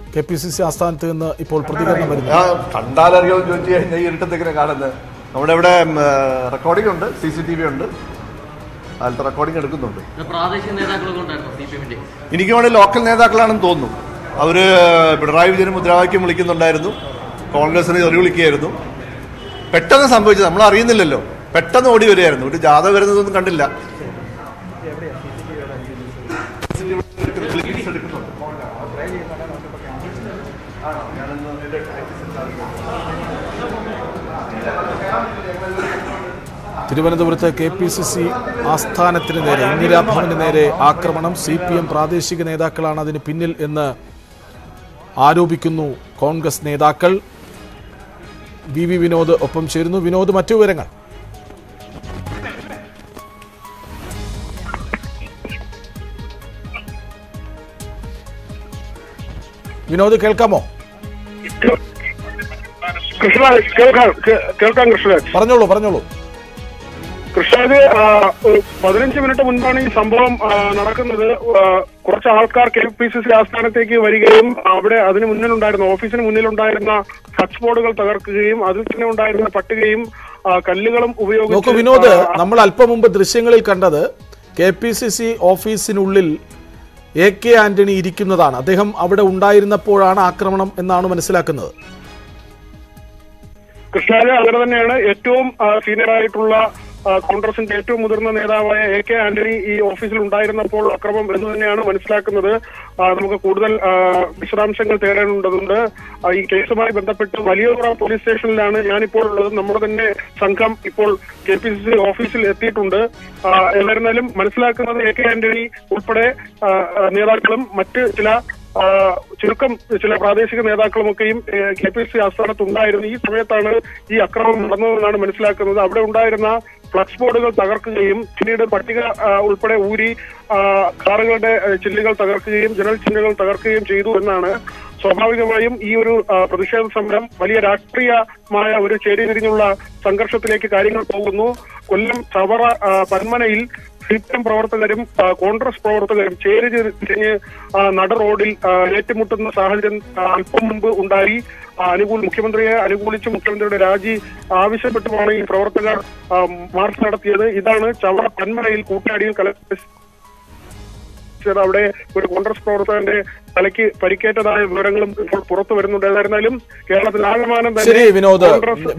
K P C C ആസ്ഥാനത്ത് നിന്ന് ഇപ്പോൾ പ്രതികരണം വരുന്നു ആ കണ്ടാലറിയാമെന്ന് ചോദിച്ചു കഴിഞ്ഞാൽ ഈ ഇരുട്ടത്തേക്കിനെ കാണുന്നത് നമ്മുടെ ഇവിടെ റെക്കോർഡിംഗ് ഉണ്ട് സി സി ടി വി ഉണ്ട് അതിലത്തെ റെക്കോർഡിംഗ് എടുക്കുന്നുണ്ട് ഇത് പ്രാദേശിക നേതാക്കളൊക്കെ ഉണ്ടായിരുന്നു സി പി എമ്മിന്റെ എനിക്ക് വേണമെങ്കിൽ ലോക്കൽ നേതാക്കളാണെന്ന് തോന്നുന്നു അവര് പിണറായി വിജയന് മുദ്രാവാക്യം വിളിക്കുന്നുണ്ടായിരുന്നു കോൺഗ്രസിന് തെറി വിളിക്കുകയായിരുന്നു പെട്ടെന്ന് സംഭവിച്ചത് നമ്മൾ അറിയുന്നില്ലല്ലോ പെട്ടെന്ന് ഓടി വരികയായിരുന്നു ഒരു ജാഥ വരുന്നതൊന്നും കണ്ടില്ല തിരുവനന്തപുരത്ത് കെ പി സി സി ആസ്ഥാനത്തിന് നേരെ ഇന്ദിരാഭവന് നേരെ ആക്രമണം സി പി എം പ്രാദേശിക നേതാക്കളാണ് അതിന് പിന്നിൽ എന്ന് ആരോപിക്കുന്നു കോൺഗ്രസ് നേതാക്കൾ വി വി വിനോദ് ഒപ്പം ചേരുന്നു വിനോദ് മറ്റു വിവരങ്ങൾ വിനോദ് കേൾക്കാമോ കൃഷ്ണരാജ് കേൾക്കാം കേ- കേൾക്കാം കൃഷ്ണരാജ് പറഞ്ഞോളൂ പറഞ്ഞോളൂ കൃഷ്ണരാജ് ആ, ഒരു പതിനഞ്ച് മിനിറ്റ് മുൻപാണ് ഈ സംഭവം ആ, നടക്കുന്നത് ആ, കുറച്ച് ആൾക്കാർ കെ പി സി സി ആസ്ഥാനത്തേക്ക് വരികയും അവിടെ അതിന് മുന്നിലുണ്ടായിരുന്ന ഓഫീസിന് മുന്നിലുണ്ടായിരുന്ന ഫ്ലക്സ് ബോർഡുകൾ തകർക്കുകയും അതിൽ തന്നെ ഉണ്ടായിരുന്ന പട്ടികയും ആ, കല്ലുകളും നോക്കൂ ഉപയോഗിച്ച് വിനോദ് ആ, നമ്മൾ അല്പം മുമ്പ് ദൃശ്യങ്ങളിൽ കണ്ടത് കെ പി സി സി ഓഫീസിനുള്ളിൽ എ കെ ആന്റണി ഇരിക്കുന്നതാണ് അദ്ദേഹം അവിടെ ഉണ്ടായിരുന്നപ്പോഴാണ് ആക്രമണം എന്നാണ് മനസ്സിലാക്കുന്നത് കൃഷ്ണരാജ് അങ്ങനെ തന്നെയാണ് ഏറ്റവും സീനിയർ ആയിട്ടുള്ള ആ, കോൺഗ്രസിന്റെ ഏറ്റവും മുതിർന്ന നേതാവായ എ കെ ആന്റണി ഈ ഓഫീസിൽ ഉണ്ടായിരുന്നപ്പോൾ അക്രമം എന്ന് തന്നെയാണ് മനസ്സിലാക്കുന്നത് ആ, നമുക്ക് കൂടുതൽ ആ, വിശദാംശങ്ങൾ തേടേണ്ടതുണ്ട് ആ, ഈ കേസുമായി ബന്ധപ്പെട്ട് വലിയതുറ പോലീസ് സ്റ്റേഷനിലാണ് ഞാനിപ്പോൾ ഉള്ളത് നമ്മുടെ തന്നെ സംഘം ഇപ്പോൾ കെ പി സി സി ഓഫീസിൽ എത്തിയിട്ടുണ്ട് ആ, എന്നിരുന്നാലും മനസ്സിലാക്കുന്നത് എ കെ ആന്റണി ഉൾപ്പെടെ ആ, ആ, നേതാക്കളും മറ്റ് ചില ആ, ചുരുക്കം ചില പ്രാദേശിക നേതാക്കളുമൊക്കെയും കെ പി സി ആസ്ഥാനത്ത് ഉണ്ടായിരുന്നു ഈ സമയത്താണ് ഈ അക്രമം നടന്നതെന്നാണ് മനസ്സിലാക്കുന്നത് അവിടെ ഉണ്ടായിരുന്ന ഫ്ലക്സ് ബോർഡുകൾ തകർക്കുകയും പിന്നീട് പട്ടിക ആ, ഉൾപ്പെടെ ഊരി ആ, കാറുകളുടെ ആ, ചില്ലുകൾ തകർക്കുകയും ജനൽ ചിഹ്നങ്ങൾ തകർക്കുകയും ചെയ്തു എന്നാണ് സ്വാഭാവികമായും ഈ ഒരു ആ, പ്രതിഷേധ സമരം വലിയ രാഷ്ട്രീയമായ ഒരു ചേരിതിരിഞ്ഞുള്ള സംഘർഷത്തിലേക്ക് കാര്യങ്ങൾ പോകുന്നു കൊല്ലം ചവറ ആ, പന്മനയിൽ സി പി എം പ്രവർത്തകരും ആ, കോൺഗ്രസ് പ്രവർത്തകരും ചേരി തിരിഞ്ഞ് ആ, നട റോഡിൽ ആ, ഏറ്റുമുട്ടുന്ന സാഹചര്യം ആ, അല്പം മുമ്പ് ഉണ്ടായി ആ, അനുകൂല മുഖ്യമന്ത്രിയെ അനുകൂലിച്ച് മുഖ്യമന്ത്രിയുടെ രാജി ആവശ്യപ്പെട്ടുമാണ് ഈ പ്രവർത്തകർ ആ, മാർച്ച് നടത്തിയത് ഇതാണ് ചവറ പന്മനയിൽ കൂട്ടാടിയിൽ കല ചെയ്ത് അവിടെ ഒരു കോൺഗ്രസ് പ്രവർത്തകന്റെ തലയ്ക്ക് പരിക്കേറ്റതായ വിവരങ്ങളും ഇപ്പോൾ പുറത്തു വരുന്നുണ്ട് ഏതായിരുന്നാലും കേരളത്തിൽ ആകമാനം ശരി തന്നെ വിനോദ് കോൺഗ്രസ്